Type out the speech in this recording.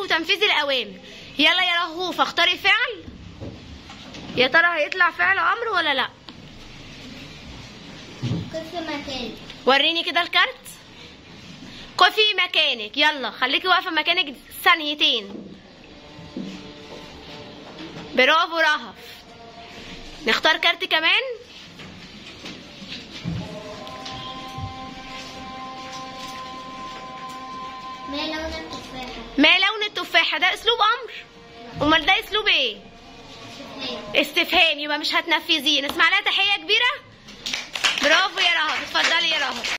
وتنفيذ الاوامر يلا يا رهوف اختاري فعل يا ترى هيطلع فعل امر ولا لا كيف مكان وريني كده الكارت قفي مكانك يلا خليكي واقفه مكانك ثانيتين برافو رهف نختار كارت كمان ما لون التفاحة ما لون التفاحه ده اسلوب امر امال ده اسلوب ايه استفهام استفهام يبقى مش هتنفذيه نسمع لها تحيه كبيره برافو يا رهف اتفضلي يا رهف